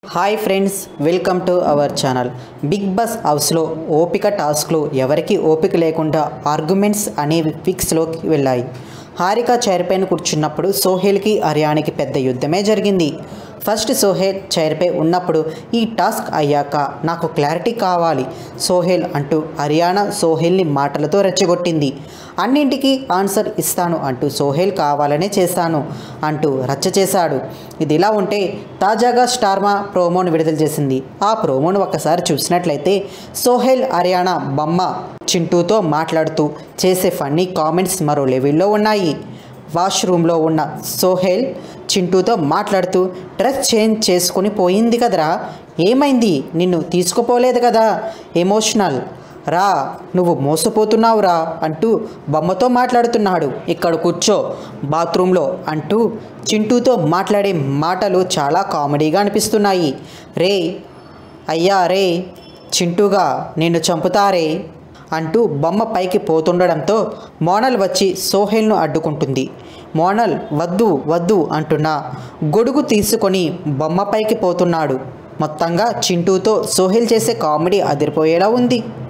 hi friends welcome to our channel Bigg Boss హౌస్లో ఓపిక టాస్క్లు ఎవరికి ఓపిక లేకుండా ఆర్గ్యుమెంట్స్ అనేవి ఫిక్స్లోకి వెళ్ళాయి హారిక చైర్పైన కూర్చున్నప్పుడు సోహెల్కి హర్యానికి పెద్ద యుద్ధమే జరిగింది ఫస్ట్ సోహెల్ చైర్పై ఉన్నప్పుడు ఈ టాస్క్ అయ్యాక నాకు క్లారిటీ కావాలి సోహెల్ అంటూ హర్యానా సోహెల్ని మాటలతో రెచ్చగొట్టింది అన్నింటికీ ఆన్సర్ ఇస్తాను అంటూ సోహెల్ కావాలనే చేస్తాను అంటూ రచ్చ చేశాడు ఇది ఇలా ఉంటే తాజాగా స్టార్మా ప్రోమోను విడుదల చేసింది ఆ ప్రోమోను ఒకసారి చూసినట్లయితే సోహెల్ హర్యానా బొమ్మ చింటూతో మాట్లాడుతూ చేసే ఫన్నీ కామెంట్స్ మరో లెవెల్లో ఉన్నాయి వాష్రూమ్లో ఉన్న సోహెల్ చింటూతో మాట్లాడుతూ డ్రెస్ చేంజ్ చేసుకుని పోయింది కదరా ఏమైంది నిన్ను తీసుకుపోలేదు కదా ఎమోషనల్ రా నువ్వు మోసపోతున్నావురా అంటూ బొమ్మతో మాట్లాడుతున్నాడు ఇక్కడ కూర్చో బాత్రూంలో అంటూ చింటూతో మాట్లాడే మాటలు చాలా కామెడీగా అనిపిస్తున్నాయి రే అయ్యా రే చింటూగా నిన్ను చంపుతారే అంటూ బొమ్మ పైకి పోతుండడంతో మోనల్ వచ్చి సోహెల్ను అడ్డుకుంటుంది మోనల్ వద్దు వద్దు అంటున్నా గొడుగు తీసుకొని బొమ్మ పైకి పోతున్నాడు మొత్తంగా చింటూతో సోహెల్ చేసే కామెడీ అదిరిపోయేలా ఉంది